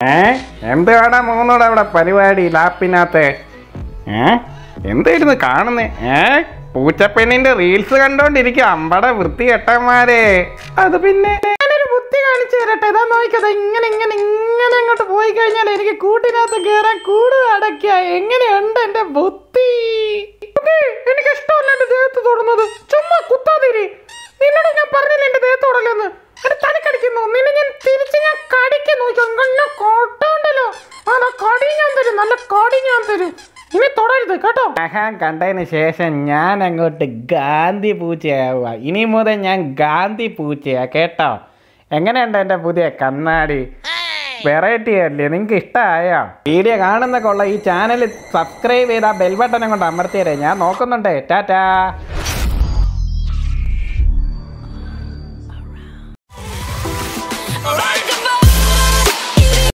ഏ എന്തുവാടാ മൂന്നൂടെ അവിടെ പരിപാടി ലാപ്പിനകത്ത് ഏ എന്തായിരുന്നു കാണുന്നേ ഏ പൂച്ചപ്പെണ്ണിന്റെ റീൽസ് കണ്ടോണ്ടിരിക്കും അമ്പട വൃത്തികെട്ടന്മാരെ അത് പിന്നെ ഞാനൊരു ബുദ്ധി കാണിച്ചു തരട്ടെ ഇതാ നോക്കിക്കത് ഇങ്ങനെ ഇങ്ങനെ ഇങ്ങനെ അങ്ങോട്ട് പോയി കഴിഞ്ഞാൽ എനിക്ക് കൂട്ടിനകത്ത് കയറാൻ കൂട് അടയ്ക്ക എങ്ങനെയുണ്ട് എന്റെ ബുദ്ധി എനിക്ക് ഇഷ്ടമല്ല എന്റെ ദേഹത്ത് തൊടുന്നത് ചുമ്മാ കുത്താതിരി നിന്നോട് ഞാൻ പറഞ്ഞില്ല എന്റെ ദേഹത്ത് തൊടലെന്ന് അത് തലക്കടിക്കുന്നു നിന്നെ ഞാൻ തിരിച്ച് ഞാൻ കടിക്കാൻ നോക്കി കോട്ടുണ്ടല്ലോ അതാ കടി ഞാൻ തരും നല്ല കടി ഞാൻ തരും ഇനി തൊടരുത് കേട്ടോ ആഹാ കണ്ടതിന് ശേഷം ഞാൻ അങ്ങോട്ട് ഗാന്ധി പൂച്ചയാവുക ഇനി മുതൽ ഞാൻ ഗാന്ധി പൂച്ചയാ കേട്ടോ എങ്ങനെയുണ്ട് എൻ്റെ പുതിയ കണ്ണാടി വെറൈറ്റി അല്ലേ നിങ്ങൾക്ക് ഇഷ്ടമായോ വീഡിയോ കാണുന്ന കൊള്ള ഈ ചാനൽ സബ്സ്ക്രൈബ് ചെയ്താൽ ബെൽ ബട്ടനെ കൊണ്ട് അമർത്തിയരേ ഞാൻ നോക്കുന്നുണ്ട് ടാറ്റാ